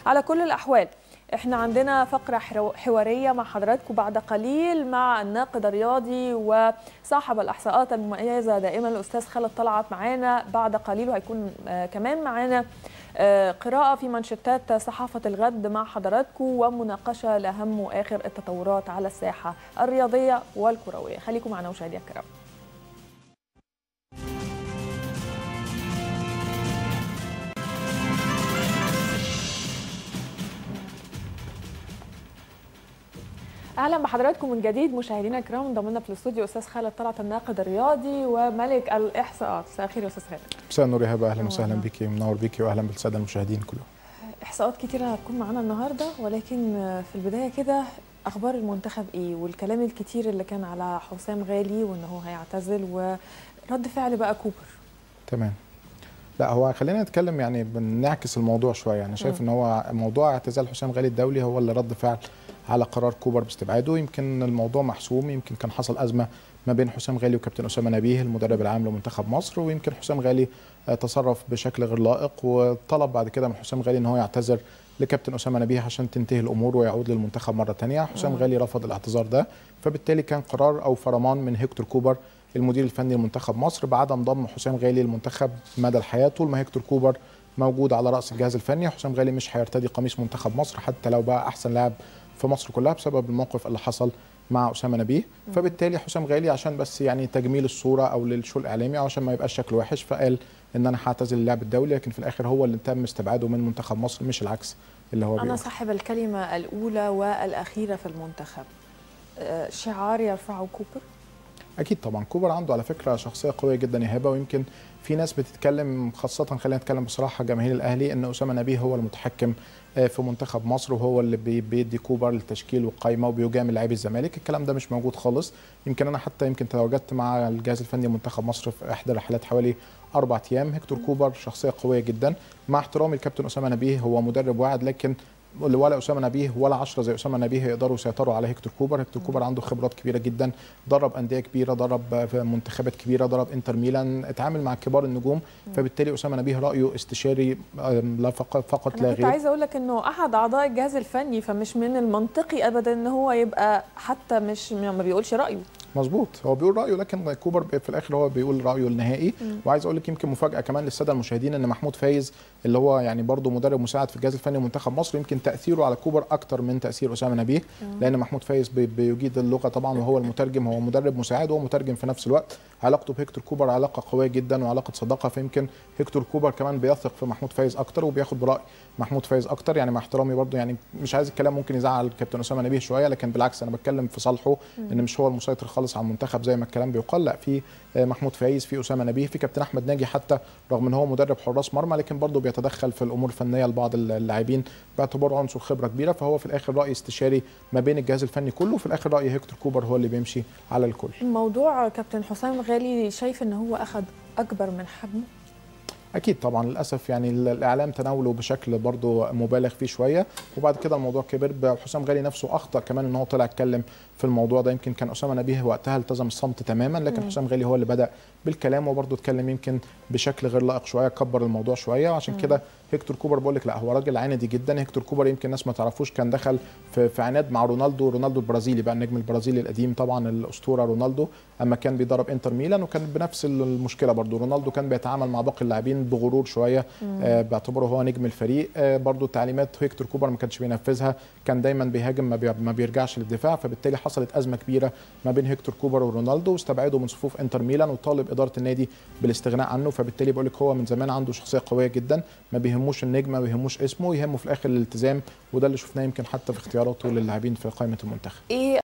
على كل الاحوال احنا عندنا فقره حواريه مع حضراتكم بعد قليل مع الناقد الرياضي وصاحب الاحصاءات المميزه دائما الاستاذ خالد طلعت معانا بعد قليل وهيكون كمان معانا قراءة في منشطات صحافة الغد مع حضراتكم ومناقشة لأهم وآخر التطورات على الساحة الرياضية والكروية خليكم معنا مشاهدي الكرام اهلا بحضراتكم من جديد مشاهدينا الكرام انضمنا في الاستوديو استاذ خالد طلعت الناقد الرياضي وملك الاحصاءات مساء الخير يا استاذ خالد مساء النور يا هبه اهلا وسهلا بيكي منور بيكي واهلا بالساده المشاهدين كلهم احصاءات كتيره هتكون معانا النهارده ولكن في البدايه كده اخبار المنتخب ايه والكلام الكتير اللي كان على حسام غالي وان هو هيعتزل ورد فعل بقى كوبر تمام لا هو خلينا نتكلم يعني بنعكس الموضوع شويه انا شايف م. ان هو موضوع اعتزال حسام غالي الدولي هو اللي رد فعل على قرار كوبر باستبعاده يمكن الموضوع محسوم يمكن كان حصل ازمه ما بين حسام غالي وكابتن اسامه نبيه المدرب العام لمنتخب مصر ويمكن حسام غالي تصرف بشكل غير لائق وطلب بعد كده من حسام غالي ان هو يعتذر لكابتن اسامه نبيه عشان تنتهي الامور ويعود للمنتخب مره ثانيه حسام غالي رفض الاعتذار ده فبالتالي كان قرار او فرمان من هيكتور كوبر المدير الفني لمنتخب مصر بعدم ضم حسام غالي للمنتخب مدى الحياه طول ما هيكتور كوبر موجود على راس الجهاز الفني حسام غالي مش هيرتدي قميص منتخب مصر حتى لو بقى احسن لاعب في مصر كلها بسبب الموقف اللي حصل مع اسامه نبيه فبالتالي حسام غالي عشان بس يعني تجميل الصوره او للشو الاعلامي او عشان ما يبقاش شكله وحش فقال ان انا هعتزل اللعب الدولي لكن في الاخر هو اللي تم استبعاده من منتخب مصر مش العكس اللي هو انا بيقول. صاحب الكلمه الاولى والاخيره في المنتخب شعار يرفعه كوبر اكيد طبعا كوبر عنده على فكره شخصيه قويه جدا يا هبه ويمكن في ناس بتتكلم خاصه خلينا نتكلم بصراحه جماهير الاهلي ان اسامه نبيه هو المتحكم في منتخب مصر وهو اللي بيدي كوبر التشكيل والقائمه وبيجامل لاعبي الزمالك الكلام ده مش موجود خالص يمكن انا حتى يمكن تواجدت مع الجهاز الفني لمنتخب مصر في احدى الرحلات حوالي اربع ايام هيكتور كوبر شخصيه قويه جدا مع احترامي الكابتن اسامه نبيه هو مدرب واعد لكن ولا اسامه نبيه ولا 10 زي اسامه نبيه يقدروا يسيطروا على هيكتور كوبر هيكتور كوبر عنده خبرات كبيره جدا درب انديه كبيره درب في منتخبات كبيره درب انتر ميلان اتعامل مع كبار النجوم فبالتالي اسامه نبيه رايه استشاري لا فقط فقط لا غير كنت عايزه اقول لك انه احد اعضاء الجهاز الفني فمش من المنطقي ابدا ان هو يبقى حتى مش ما بيقولش رايه مظبوط هو بيقول رايه لكن كوبر في الاخر هو بيقول رايه النهائي وعايز اقول لك يمكن مفاجاه كمان للساده المشاهدين ان محمود فايز اللي هو يعني برضه مدرب مساعد في الجهاز الفني لمنتخب مصر يمكن تاثيره على كوبر اكتر من تاثير اسامه نبيه لان محمود فايز بيجيد اللغه طبعا وهو المترجم هو مدرب مساعد وهو مترجم في نفس الوقت علاقته بهيكتور كوبر علاقه قويه جدا وعلاقه صداقه فيمكن هيكتور كوبر كمان بيثق في محمود فايز اكتر وبياخد براي محمود فايز اكتر يعني مع احترامي برضه يعني مش عايز الكلام ممكن يزعل الكابتن اسامه نبيه شويه لكن بالعكس انا بتكلم في صالحه ان مش هو المسيطر خالص على المنتخب زي ما الكلام بيقال لا في محمود فايز في اسامه نبيه في كابتن احمد ناجي حتى رغم ان هو مدرب حراس مرمى لكن برضه بيتدخل في الامور الفنيه لبعض اللاعبين باعتباره عنصر خبره كبيره فهو في الاخر راي استشاري ما بين الجهاز الفني كله وفي الاخر راي هيكتور كوبر هو اللي بيمشي على الكل موضوع كابتن حسام غالي شايف ان هو اخذ اكبر من حجمه اكيد طبعا للاسف يعني الاعلام تناوله بشكل برضه مبالغ فيه شويه وبعد كده الموضوع كبر حسام غالي نفسه اخطا كمان ان هو طلع اتكلم في الموضوع ده يمكن كان اسامه نبيه وقتها التزم الصمت تماما لكن حسام غالي هو اللي بدا بالكلام وبرضه اتكلم يمكن بشكل غير لائق شويه كبر الموضوع شويه وعشان كده هيكتور كوبر بقول لك لا هو راجل عندي جدا هيكتور كوبر يمكن الناس ما تعرفوش كان دخل في, في عناد مع رونالدو رونالدو البرازيلي بقى النجم البرازيلي القديم طبعا الاسطوره رونالدو اما كان بيدرب انتر ميلان وكان بنفس المشكله برضه رونالدو كان بيتعامل مع باقي اللاعبين بغرور شويه آه باعتباره هو نجم الفريق آه برضه تعليمات هيكتور كوبر ما كانش بينفذها كان دايما بيهاجم ما, بي ما بيرجعش للدفاع فبالتالي حصلت ازمه كبيره ما بين هيكتور كوبر ورونالدو واستبعده من صفوف انتر ميلان وطالب اداره النادي بالاستغناء عنه فبالتالي بقول لك هو من زمان عنده شخصيه قويه جدا ما بيهموش النجم ما بيهموش اسمه يهمه في الاخر الالتزام وده اللي شفناه يمكن حتى في اختياراته للاعبين في قائمه المنتخب ايه